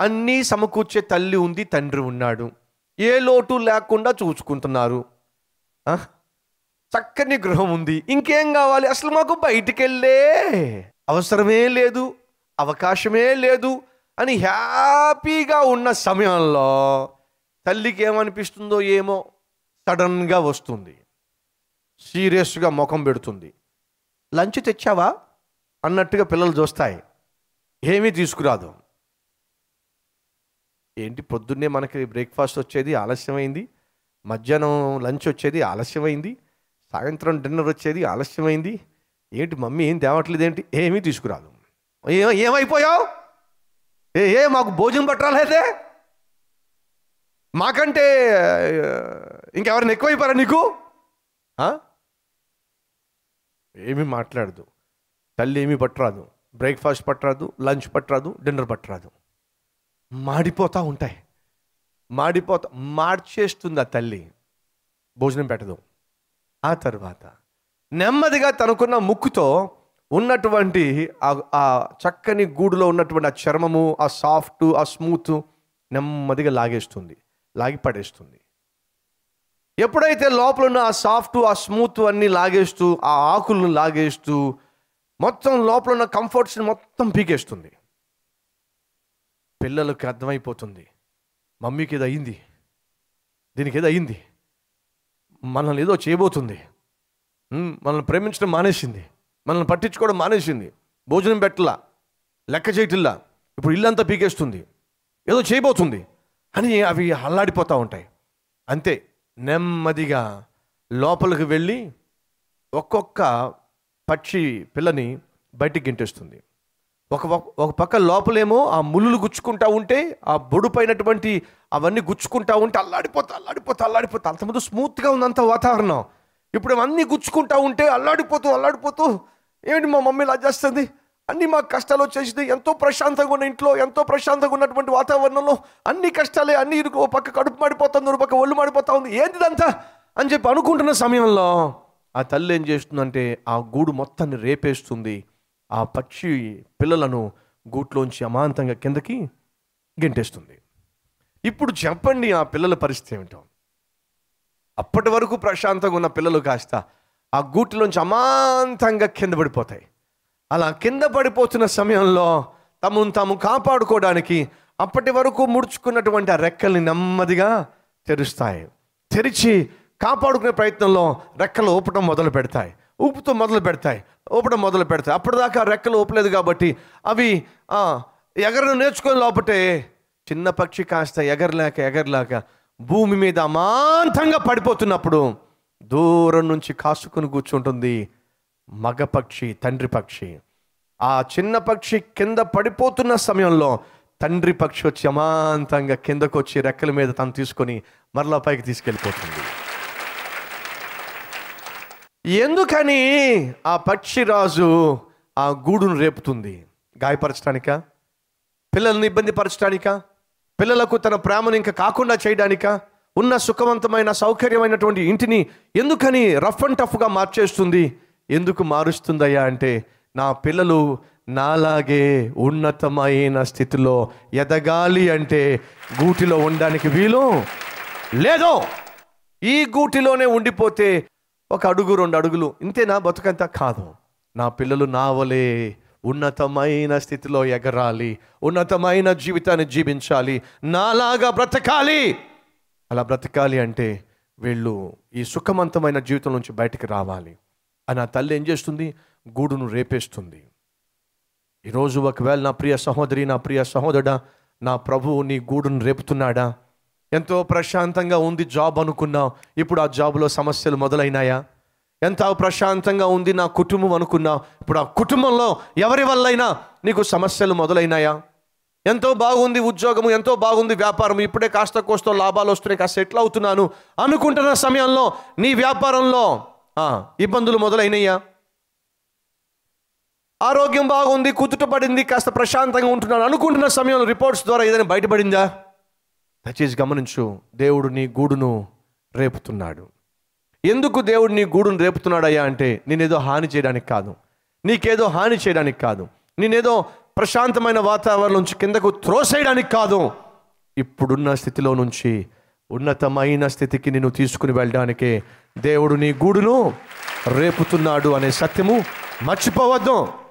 అన్నీ సమకూర్చే తల్లి ఉంది తండ్రి ఉన్నాడు ఏ లోటు లేకుండా చూసుకుంటున్నారు ఆ? చక్కని గృహం ఉంది ఇంకేం కావాలి అసలు మాకు బయటికి వెళ్ళే అవసరమే లేదు అవకాశమే లేదు అని హ్యాపీగా ఉన్న సమయంలో తల్లికి ఏమనిపిస్తుందో ఏమో సడన్గా వస్తుంది సీరియస్గా ముఖం పెడుతుంది లంచ్ తెచ్చావా అన్నట్టుగా పిల్లలు చూస్తాయి ఏమీ తీసుకురాదు ఏంటి పొద్దున్నే మనకి బ్రేక్ఫాస్ట్ వచ్చేది ఆలస్యమైంది మధ్యాహ్నం లంచ్ వచ్చేది ఆలస్యమైంది సాయంత్రం డిన్నర్ వచ్చేది ఆలస్యమైంది ఏంటి మమ్మీ ఏం తేవట్లేదు ఏంటి ఏమీ తీసుకురాదు ఏ ఏమైపోయావు ఏ ఏ మాకు భోజనం పట్టరాలేదే మాకంటే ఆ, ఇంకెవరైనా ఎక్కువైపోయారా నీకు ఆ? ఏమీ మాట్లాడదు తల్లి ఏమీ పట్టరాదు బ్రేక్ఫాస్ట్ పట్టరాదు లంచ్ పట్టరాదు డిన్నర్ పట్టరాదు మాడిపోతూ ఉంటాయి మాడిపోతా మార్చేస్తుంది ఆ తల్లి భోజనం పెట్టదు ఆ తర్వాత నెమ్మదిగా తనకున్న ముక్కుతో ఉన్నటువంటి ఆ- ఆ చక్కని గూడులో ఉన్నటువంటి ఆ చర్మము ఆ సాఫ్ట్ ఆ స్మూత్ నెమ్మదిగా లాగేస్తుంది లాగి పడేస్తుంది ఎప్పుడైతే లోపల ఉన్న ఆ సాఫ్ట్ ఆ స్మూత్ అన్ని లాగేస్తూ ఆ ఆకులను లాగేస్తూ మొత్తం లోపల ఉన్న కంఫర్ట్స్ని మొత్తం పీకేస్తుంది పిల్లలకు అర్థమైపోతుంది మమ్మీకి ఏదో అయింది దీనికి ఏదో అయింది మనల్ని ఏదో చేయబోతుంది ఉమ్, మనల్ని ప్రేమించడం మానేసింది మనల్ని పట్టించుకోవడం మానేసింది భోజనం పెట్టలా లెక్క చేయటిల్లా ఇప్పుడు ఇల్లంతా పీకేస్తుంది ఏదో చేయబోతుంది అని అవి అల్లాడిపోతూ ఉంటాయి అంతే నెమ్మదిగా లోపలికి వెళ్ళి ఒక్కొక్క పక్షి పిల్లని బయటికి గెంటేస్తుంది ఒక పక్క- ఒక పక్క లోపలేమో ఆ ముళ్ళు గుచ్చుకుంటా ఉంటే ఆ బొడుపైనటువంటి అవన్నీ గుచ్చుకుంటా ఉంటే అల్లాడిపోతా అల్లాడిపోతా అల్లాడిపోతా అంతకుముందు స్మూత్గా ఉందంత వాతావరణం ఇప్పుడు అన్నీ గుచ్చుకుంటా ఉంటే అల్లాడిపోతూ అల్లాడిపోతూ ఏమిటి మా మమ్మీ ఇలా చేస్తుంది అన్ని మాకు కష్టాలు వచ్చేసింది ఎంతో ప్రశాంతంగా ఉన్న ఇంట్లో ఎంతో ప్రశాంతంగా ఉన్నటువంటి వాతావరణంలో అన్ని కష్టాలే అన్ని ఇరుకు ఓ పక్క కడుపు మాడిపోతుంది ఒక పక్క ఒళ్ళు మాడిపోతా ఉంది ఏంటి ఇదంతా అని చెప్పి అనుకుంటున్న సమయంలో ఆ తల్లి ఏం చేస్తుందంటే ఆ గూడు మొత్తాన్ని రేపేస్తుంది ఆ పక్షి పిల్లలను గూట్లోంచి అమాంతంగా కిందకి గెంటేస్తుంది ఇప్పుడు చెప్పండి ఆ పిల్లల పరిస్థితి ఏమిటో అప్పటి వరకు ప్రశాంతంగా ఉన్న పిల్లలు కాస్త ఆ గూటిలోంచి అమాంతంగా కింద పడిపోతాయి అలా కింద పడిపోతున్న సమయంలో తమను తాము కాపాడుకోవడానికి అప్పటి వరకు ముడుచుకున్నటువంటి ఆ రెక్కల్ని నెమ్మదిగా తెరుస్తాయి తెరిచి కాపాడుకునే ప్రయత్నంలో రెక్కలు ఊపటం మొదలు పెడతాయి ఊపుతూ మొదలు పెడతాయి ఊపడం మొదలు పెడతాయి అప్పటిదాకా రెక్కలు ఊపలేదు కాబట్టి అవి ఆ, ఎగరను నేర్చుకొని లోపటే చిన్న పక్షి కాస్త ఎగరలేక ఎగరలేక భూమి మీద అమాంతంగా పడిపోతున్నప్పుడు దూరం నుంచి కాసుకుని కూర్చుంటుంది మగ పక్షి తండ్రి పక్షి ఆ చిన్న పక్షి కింద పడిపోతున్న సమయంలో తండ్రి పక్షి వచ్చి అమాంతంగా కిందకు వచ్చి రెక్కల మీద తను తీసుకొని మరలా పైకి తీసుకెళ్ళిపోతుంది ఎందుకని ఆ పక్షిరాజు ఆ గూడును రేపుతుంది గాయపరచడానికా పిల్లల్ని ఇబ్బంది పరచడానికా పిల్లలకు తన ప్రేమను ఇంకా కాకుండా చేయడానికా ఉన్న సుఖవంతమైన సౌకర్యమైనటువంటి ఇంటిని ఎందుకని రఫ్ అండ్ టఫ్గా మార్చేస్తుంది ఎందుకు మారుస్తుందయ్యా అంటే నా పిల్లలు నాలాగే ఉన్నతమైన స్థితిలో ఎదగాలి అంటే గూటిలో ఉండడానికి వీలు లేదో ఈ గూటిలోనే ఉండిపోతే ఒక అడుగు రెండు అడుగులు ఇంతేనా బతుకంతా కాదు నా పిల్లలు నా వలే ఉన్నతమైన స్థితిలో ఎగరాలి ఉన్నతమైన జీవితాన్ని జీవించాలి నాలాగా బ్రతకాలి అలా బ్రతకాలి అంటే వీళ్ళు ఈ సుఖవంతమైన జీవితం నుంచి బయటికి రావాలి అని ఆ తల్లి ఏం చేస్తుంది గూడును రేపేస్తుంది ఈరోజు ఒకవేళ నా ప్రియ సహోదరి నా ప్రియ సహోదరుడా నా ప్రభువు నీ గూడును రేపుతున్నాడా ఎంతో ప్రశాంతంగా ఉంది జాబ్ అనుకున్నావు ఇప్పుడు ఆ జాబ్లో సమస్యలు మొదలైనాయా ఎంత ప్రశాంతంగా ఉంది నా కుటుంబం అనుకున్నావు ఇప్పుడు ఆ కుటుంబంలో ఎవరి వల్లైనా నీకు సమస్యలు మొదలైనాయా ఎంతో బాగుంది ఉద్యోగము ఎంతో బాగుంది వ్యాపారం ఇప్పుడే కాస్త కోస్తో లాభాలు వస్తున్నాయి కాస్త సెటిల్ అవుతున్నాను అనుకుంటున్న సమయంలో నీ వ్యాపారంలో ఆ, ఇబ్బందులు మొదలైనయ్యా ఆరోగ్యం బాగుంది కుదుట పడింది కాస్త ప్రశాంతంగా ఉంటున్నాను అనుకుంటున్న సమయంలో రిపోర్ట్స్ ద్వారా ఏదైనా బయటపడిందా దయచేసి గమనించు దేవుడు నీ గూడును రేపుతున్నాడు ఎందుకు దేవుడు నీ గూడును రేపుతున్నాడయ్యా అంటే నేనేదో హాని చేయడానికి కాదు నీకేదో హాని చేయడానికి కాదు నేనేదో ప్రశాంతమైన వాతావరణం నుంచి కిందకు త్రోసేయడానికి కాదు ఇప్పుడున్న స్థితిలో నుంచి ఉన్నతమైన స్థితికి నిన్ను తీసుకుని వెళ్ళడానికే దేవుడు నీ గూడును రేపుతున్నాడు అనే సత్యము మర్చిపోవద్దు